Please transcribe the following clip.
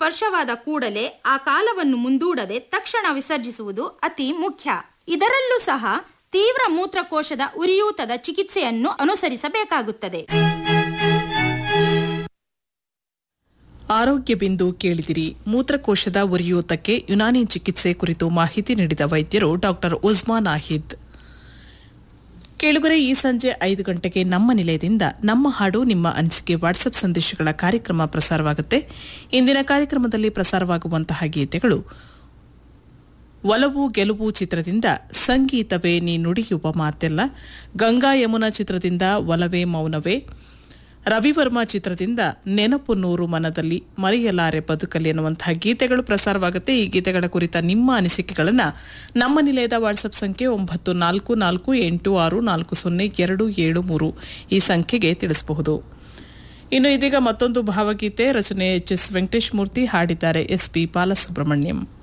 ಸ್ಪರ್ಶವಾದ ಕೂಡಲೇ ಆ ಕಾಲವನ್ನು ಮುಂದೂಡದೆ ತಕ್ಷಣ ವಿಸರ್ಜಿಸುವುದು ಅತಿ ಮುಖ್ಯ ಇದರಲ್ಲೂ ಸಹ ತೀವ್ರ ಮೂತ್ರಕೋಶದ ಉರಿಯೂತದ ಚಿಕಿತ್ಸೆಯನ್ನು ಅನುಸರಿಸಬೇಕಾಗುತ್ತದೆ ಆರೋಗ್ಯ ಬಿಂದು ಕೇಳಿದಿರಿ ಮೂತ್ರಕೋಶದ ಉರಿಯೂತಕ್ಕೆ ಯುನಾನಿ ಚಿಕಿತ್ಸೆ ಕುರಿತು ಮಾಹಿತಿ ನೀಡಿದ ವೈದ್ಯರು ಡಾಕ್ಟರ್ ಉಸ್ಮಾನ್ ಆಹಿದ್ ಕೇಳುಗರೆ ಈ ಸಂಜೆ ಐದು ಗಂಟೆಗೆ ನಮ್ಮ ನಿಲಯದಿಂದ ನಮ್ಮ ಹಾಡು ನಿಮ್ಮ ಅನಿಸಿಕೆ ವಾಟ್ಸಪ್ ಸಂದೇಶಗಳ ಕಾರ್ಯಕ್ರಮ ಪ್ರಸಾರವಾಗುತ್ತೆ ಇಂದಿನ ಕಾರ್ಯಕ್ರಮದಲ್ಲಿ ಪ್ರಸಾರವಾಗುವಂತಹ ಗೀತೆಗಳು ಒಲವು ಗೆಲುವು ಚಿತ್ರದಿಂದ ಸಂಗೀತವೇ ನೀ ನುಡಿಯುವ ಮಾತೆಲ್ಲ ಗಂಗಾ ಯಮುನಾ ಚಿತ್ರದಿಂದ ಒಲವೇ ಮೌನವೇ ರವಿವರ್ಮ ಚಿತ್ರದಿಂದ ನೆನಪು ನೂರು ಮನದಲ್ಲಿ ಮರೆಯಲಾರೆ ಬದುಕಲಿ ಅನ್ನುವಂತಹ ಗೀತೆಗಳು ಪ್ರಸಾರವಾಗುತ್ತೆ ಈ ಗೀತೆಗಳ ಕುರಿತ ನಿಮ್ಮ ಅನಿಸಿಕೆಗಳನ್ನು ನಮ್ಮ ನಿಲಯದ ವಾಟ್ಸಪ್ ಸಂಖ್ಯೆ ಒಂಬತ್ತು ನಾಲ್ಕು ನಾಲ್ಕು ಎಂಟು ಆರು ನಾಲ್ಕು ಸೊನ್ನೆ ಎರಡು ಏಳು ಮೂರು ಈ ಸಂಖ್ಯೆಗೆ ತಿಳಿಸಬಹುದು ಇನ್ನು ಇದೀಗ ಮತ್ತೊಂದು ಭಾವಗೀತೆ ರಚನೆ ಎಚ್ ಎಸ್ ವೆಂಕಟೇಶ್ ಮೂರ್ತಿ ಹಾಡಿದ್ದಾರೆ ಎಸ್ ಪಿ ಬಾಲಸುಬ್ರಹ್ಮಣ್ಯಂ